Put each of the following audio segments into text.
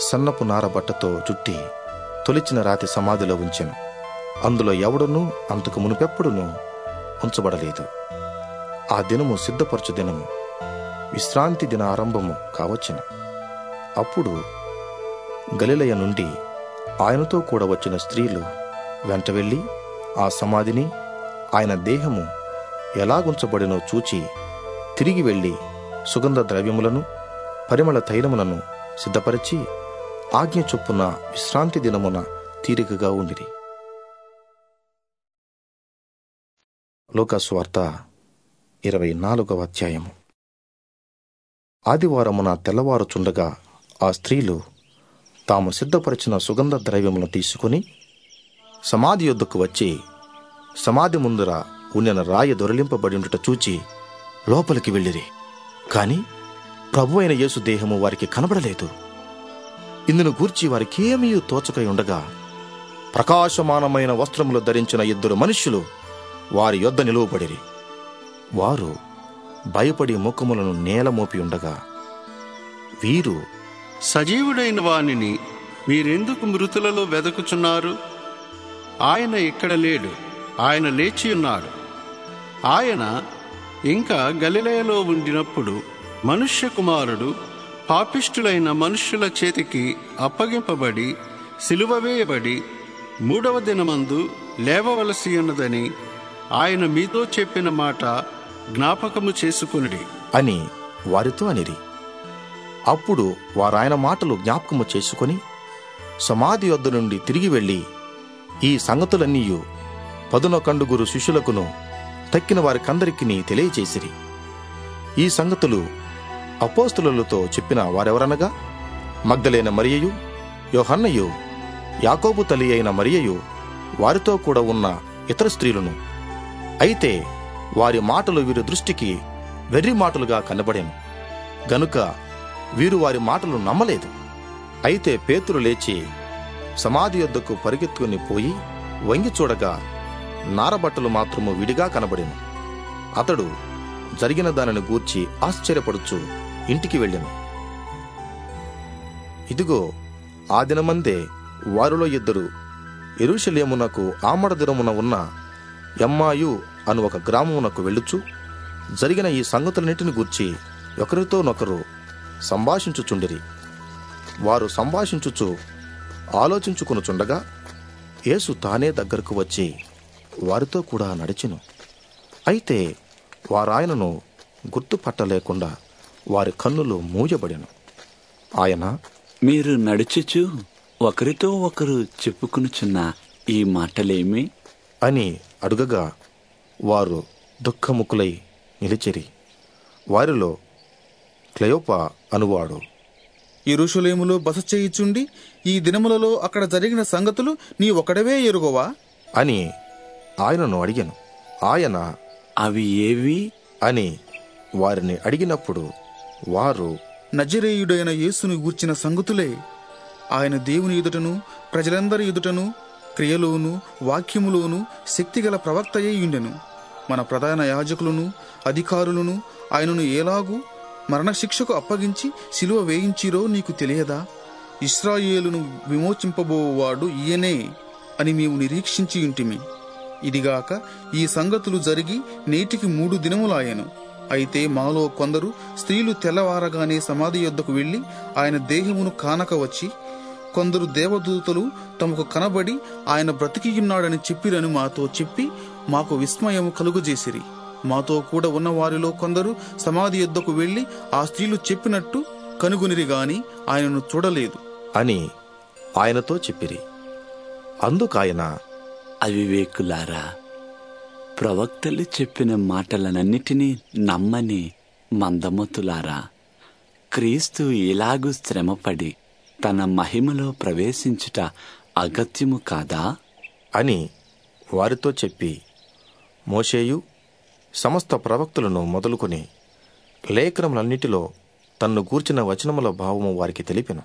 సన్నపు నార బట్టతో చుట్టి తొలిచిన రాతి సమాధిలో ఉంచెను అందులో ఎవడునూ అంతకు మునుపెప్పుడునూ ఉంచబడలేదు ఆ దినము సిద్ధపరచు దినము విశ్రాంతి దిన ఆరంభము కావచ్చును అప్పుడు గలిలయ నుండి ఆయనతో కూడా వచ్చిన స్త్రీలు వెంట వెళ్ళి ఆ సమాధిని ఆయన దేహము ఎలాగుంచబడినో చూచి తిరిగి వెళ్ళి సుగంధ ద్రవ్యములను పరిమళ తైలములను సిద్ధపరిచి ఆజ్ఞ చొప్పున విశ్రాంతి దినమున తీరికగా ఉండిరి లోకస్వార్త ఇరవై నాలుగవ అధ్యాయము ఆదివారమున తెల్లవారుచుండగా ఆ స్త్రీలు తాము సిద్ధపరిచిన సుగంధ ద్రవ్యములను తీసుకుని సమాధి యొద్దకు వచ్చి సమాధి ముందర ఉండిన రాయి దొరలింపబడి ఉండుట చూచి లోపలికి వెళ్ళిరి కాని ప్రభు అయిన యేసు దేహము వారికి కనబడలేదు ఇందును గూర్చి వారికేమీ తోచకై ఉండగా ప్రకాశమానమైన వస్త్రములు ధరించిన ఇద్దరు మనుష్యులు వారి యొద్ద నిలువబడిరి వారు భయపడి ముఖములను నేల మోపి ఉండగా వీరు సజీవుడైన వానిని మీరెందుకు మృతులలో వెదకుచున్నారు ఆయన ఇక్కడ లేడు ఆయన లేచి ఉన్నాడు ఆయన ఇంకా గలిలయలో ఉండినప్పుడు మనుష్య కుమారుడు పాపిష్టులైన మనుష్యుల చేతికి అప్పగింపబడి సిలువ వేయబడి మూడవ దినమందు లేవవలసి ఉన్నదని ఆయన మీతో చెప్పిన మాట జ్ఞాపకము చేసుకునుడి అని వారితో అనిరి అప్పుడు వారాయన మాటలు జ్ఞాపకము చేసుకొని సమాధి వద్ద నుండి తిరిగి వెళ్ళి ఈ సంగతులన్నీయు పదునొకండుగురు శిష్యులకును తక్కిన వారికందరికీ తెలియచేసిరి ఈ సంగతులు అపోస్తులతో చెప్పిన వారెవరనగా మగ్ధలైన మరియయు యోహన్నయు యాకోబు తల్లి అయిన మరియయు వారితో కూడా ఉన్న ఇతర స్త్రీలను అయితే వారి మాటలు వీరి దృష్టికి వెర్రి మాటలుగా కనబడేను గనుక వీరు వారి మాటలు నమ్మలేదు అయితే పేతురు లేచి సమాధి యొద్దకు పరిగెత్తుకుని పోయి వంగి చూడగా నారబట్టలు మాత్రము విడిగా కనబడెను అతడు జరిగిన దానిని గూర్చి ఆశ్చర్యపడుచు ఇంటికి వెళ్ళెను ఇదిగో ఆ దినమందే వారిలో ఇద్దరు ఎరుషలేమునకు ఆమడ దినమున ఉన్న ఎమ్మాయు అను ఒక గ్రామమునకు వెళ్ళుచు జరిగిన ఈ సంగతులన్నిటిని గూర్చి ఒకరితోనొకరు సంభాషించుచుండిరి వారు సంభాషించుచు ఆలోచించుకునుచుండగా యేసు తానే దగ్గరకు వచ్చి వారితో కూడా నడిచెను అయితే వారాయనను గుర్తుపట్టలేకుండా వారి కన్నులు మూయబడెను ఆయన మీరు నడుచుచు ఒకరితో ఒకరు చెప్పుకునుచున్న ఈ మాటలేమి అని అడుగగా వారు దుఃఖముకులై నిలిచిరి వారిలో క్లయోపా అనువాడు ఎరుషలేములో బస చేయుచుండి ఈ దినములలో అక్కడ జరిగిన సంగతులు నీ ఒకడవే ఎరుగవా అని ఆయనను అడిగాను ఆయన అవి ఏవి అని వారిని అడిగినప్పుడు వారు నజరేయుడైన యేసును గూర్చిన సంగతులే ఆయన దేవుని ఎదుటను ప్రజలందరి ఎదుటను క్రియలోను వాక్యములోను శక్తిగల ప్రవక్త ఉండెను మన ప్రధాన యాజకులను అధికారులను ఆయనను ఎలాగూ మరణశిక్షకు అప్పగించి సిలువ వేయించిరో నీకు తెలియదా ఇస్రాయేలును విమోచింపబోవాడు ఈయనే అని మేము నిరీక్షించి ఉంటిమి ఇదిగాక ఈ సంగతులు జరిగి నేటికి మూడు దినములాయెను అయితే మాలో కొందరు స్త్రీలు తెల్లవారగానే సమాధి యొద్దకు వెళ్లి ఆయన దేహమును కానక వచ్చి కొందరు దేవదూతలు తమకు కనబడి ఆయన బ్రతికియున్నాడని చెప్పిరని మాతో చెప్పి మాకు విస్మయము కలుగజేసిరి మాతో కూడా ఉన్న వారిలో కొందరు సమాధి యొద్దకు వెళ్లి ఆ స్త్రీలు చెప్పినట్టు కనుగొనిరి గాని ఆయనను చూడలేదు అని ఆయనతో చెప్పిరి అందుకాయన అవివేకులారా ప్రవక్తలు చెప్పిన మాటలనన్నిటినీ నమ్మని మందమతులారా క్రీస్తు ఇలాగు శ్రమపడి తన మహిమలో ప్రవేశించుట అగత్యము కాదా అని వారితో చెప్పి మోషేయు సమస్త ప్రవక్తులను మొదలుకొని లేఖనములన్నిటిలో తన్ను గూర్చిన వచనముల భావము వారికి తెలిపెను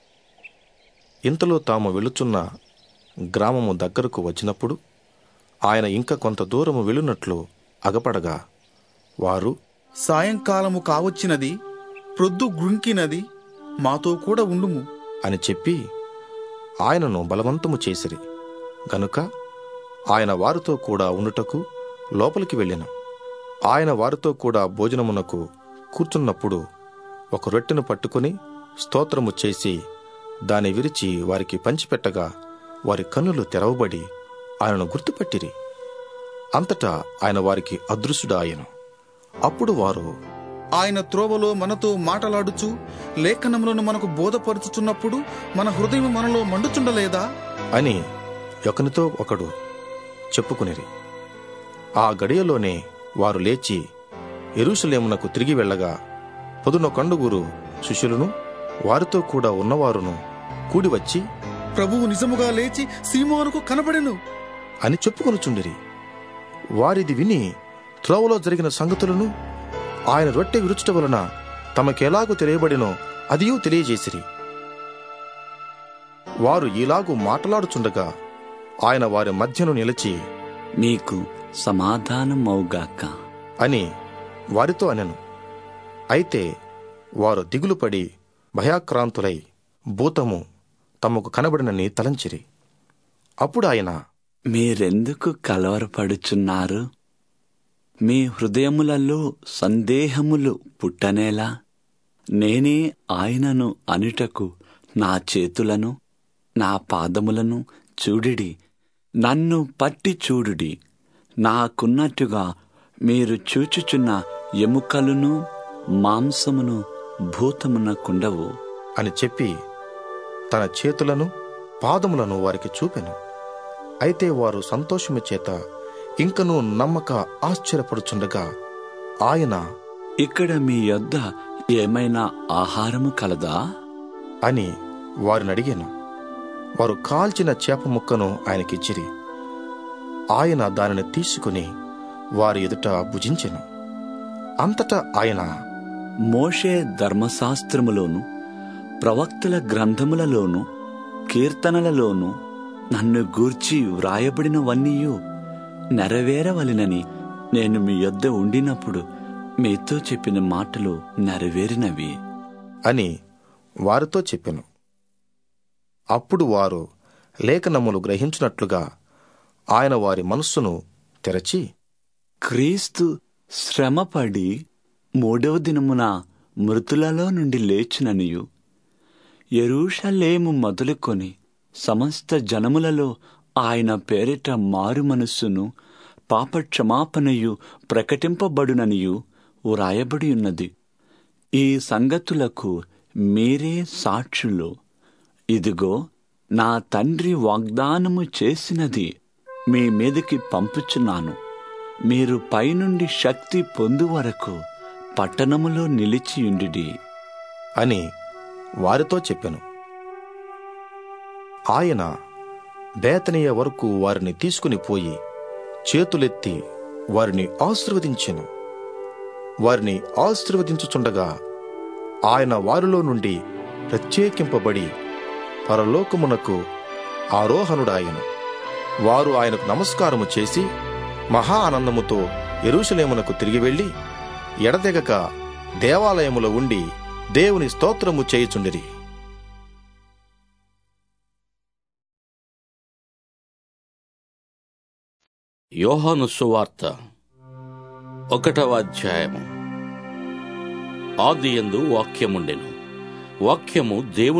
ఇంతలో తాము వెళుచున్న గ్రామము దగ్గరకు వచ్చినప్పుడు ఆయన ఇంకా కొంత దూరము వెళ్ళునట్లు అగపడగా వారు సాయంకాలము కావచ్చినది ప్రొద్దు గ్రుంకినది మాతో కూడా ఉండుము అని చెప్పి ఆయనను బలవంతము చేసిరి గనుక ఆయన వారితో కూడా ఉండుటకు లోపలికి వెళ్ళెను ఆయన వారితో కూడా భోజనమునకు కూర్చున్నప్పుడు ఒక రొట్టెను పట్టుకుని స్తోత్రము చేసి దాని విరిచి వారికి పంచిపెట్టగా వారి కన్నులు తెరవబడి ఆయనను గుర్తుపట్టిరి అంతటా ఆయన వారికి అదృశ్యుడాయను అప్పుడు వారు ఆయన త్రోవలో మనతో మాటలాడుచు లేఖనములను మనకు బోధపరుచుచున్నప్పుడు మన హృదయం మనలో మండుచుండలేదా అని ఒకనితో ఒకడు చెప్పుకునిరి ఆ గడియలోనే వారు లేచి ఎరుషలేమునకు తిరిగి వెళ్ళగా పొదునొకండుగురు శిష్యులను వారితో కూడా ఉన్నవారును కూడి వచ్చి ప్రభువు నిజముగా లేచి సీమోనుకు కనబడెను అని చెప్పుకొనుచుండిరి వారిది విని త్రోవలో జరిగిన సంగతులను ఆయన రొట్టె విరుచుట వలన తమకెలాగూ తెలియబడినో అదియూ తెలియజేసిరి వారు ఈలాగు మాట్లాడుచుండగా ఆయన వారి మధ్యను నిలిచి మీకు సమాధానమవుగాక అని వారితో అనెను అయితే వారు దిగులుపడి భయాక్రాంతులై భూతము తమకు కనబడినని తలంచిరి అప్పుడు ఆయన మీరెందుకు కలవరపడుచున్నారు మీ హృదయములలో సందేహములు పుట్టనేలా నేనే ఆయనను అనుటకు నా చేతులను నా పాదములను చూడిడి నన్ను పట్టి చూడుడి నాకున్నట్టుగా మీరు చూచుచున్న ఎముకలును మాంసమును భూతమునకుండవు అని చెప్పి తన చేతులను పాదములను వారికి చూపెను అయితే వారు సంతోషము చేత ఇంకనూ నమ్మక ఆశ్చర్యపడుచుండగా ఆయన ఇక్కడ మీ యొద్ద ఏమైనా ఆహారము కలదా అని వారిని అడిగాను వారు కాల్చిన చేప ముక్కను ఆయనకిచ్చిరి ఆయన దానిని తీసుకుని వారి ఎదుట భుజించెను అంతటా ఆయన మోషే ధర్మశాస్త్రములోను ప్రవక్తల గ్రంథములలోను కీర్తనలలోను నన్ను గూర్చి వ్రాయబడినవన్నీయు నెరవేరవలెనని నేను మీ యొద్ద ఉండినప్పుడు మీతో చెప్పిన మాటలు నెరవేరినవి అని వారితో చెప్పెను అప్పుడు వారు లేఖనములు గ్రహించినట్లుగా ఆయన వారి మనస్సును తెరచి క్రీస్తు శ్రమపడి మూడవ దినమున మృతులలో నుండి లేచిననియు ఎరూషలేము మొదలుకొని సమస్త జనములలో ఆయన పేరిట మారు మనస్సును పాపక్షమాపణయు ప్రకటింపబడుననియు వ్రాయబడి ఉన్నది ఈ సంగతులకు మీరే సాక్షులు ఇదిగో నా తండ్రి వాగ్దానము చేసినది మీ మీదకి పంపుచున్నాను మీరు పైనుండి శక్తి పొందు వరకు పట్టణములో నిలిచియుండిడి అని వారితో చెప్పెను ఆయన బేతనీయ వరకు వారిని తీసుకుని పోయి చేతులెత్తి వారిని ఆశీర్వదించెను వారిని ఆశీర్వదించుచుండగా ఆయన వారిలో నుండి ప్రత్యేకింపబడి పరలోకమునకు ఆరోహణుడాయను వారు ఆయనకు నమస్కారము చేసి మహా ఆనందముతో ఎరుషలేమునకు తిరిగి వెళ్ళి ఎడతెగక దేవాలయములో ఉండి దేవుని స్తోత్రము చేయుచుండిరి యోహాను సువార్త ఒకటవ అధ్యాయము ఆదియందు వాక్యముండెను వాక్యము దేవుని